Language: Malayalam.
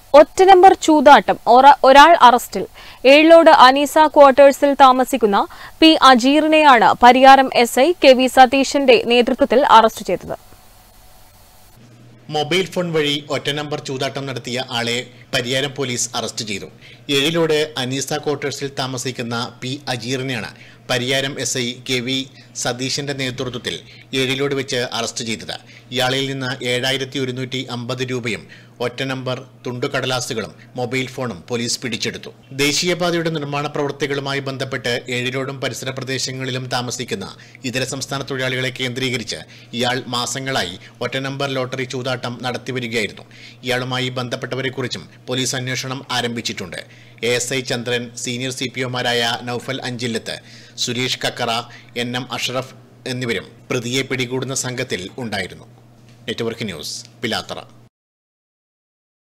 ഒറ്റ നമ്പർ ചൂതാട്ടം ഒറ- ഒരാൾ അറസ്റ്റിൽ ഏഴിലോട് അനീസ ക്വാർട്ടേഴ്സിൽ താമസിക്കുന്ന പി അജീറിനെയാണ് Pariyaram S I K V സതീശന്റെ നേതൃത്വത്തിൽ അറസ്റ്റ് ചെയ്തത് മൊബൈൽ ഫോൺ വഴി ഒറ്റ നമ്പർ ചൂതാട്ടം നടത്തിയ ആളെ പരിയാരം പോലീസ് അറസ്റ്റ് ചെയ്തു ഏഴിലോട് അനീസ ക്വാർട്ടേഴ്സിൽ താമസിക്കുന്ന പി അജീറിനെയാണ് Pariyaram S I K V സതീശന്റെ നേതൃത്വത്തിൽ ഏഴിലോട് വെച്ച് അറസ്റ്റ് ചെയ്തത് ഇയാളിൽ നിന്ന് ഏഴായിരത്തി ഒരുന്നൂറ്റി അമ്പത് രൂപയും ഒറ്റ നമ്പർ തുണ്ടുകടലാസുകളും മൊബൈൽ ഫോണും പോലീസ് പിടിച്ചെടുത്തു ദേശീയപാതയുടെ നിർമ്മാണ പ്രവൃത്തികളുമായി ബന്ധപ്പെട്ട് ഏഴിലോടും പരിസര പ്രദേശങ്ങളിലും താമസിക്കുന്ന ഇതര സംസ്ഥാന തൊഴിലാളികളെ കേന്ദ്രീകരിച്ച് ഇയാൾ മാസങ്ങളായി ഒറ്റ നമ്പർ ലോട്ടറി ചൂതാട്ടം നടത്തിവരികയായിരുന്നു ഇയാളുമായി ബന്ധപ്പെട്ടവരെക്കുറിച്ചും പോലീസ് അന്വേഷണം ആരംഭിച്ചിട്ടുണ്ട് A S I Chandran senior C P ഒമാരായ നൌഫൽ അഞ്ചില്ലത്ത് സുരേഷ് കക്കറ എൻ എം അഷ്റഫ് എന്നിവരും പ്രതിയെ പിടികൂടുന്ന സംഘത്തിൽ ഉണ്ടായിരുന്നു നെറ്റ്വർക്ക് ന്യൂസ് പിലാത്തറ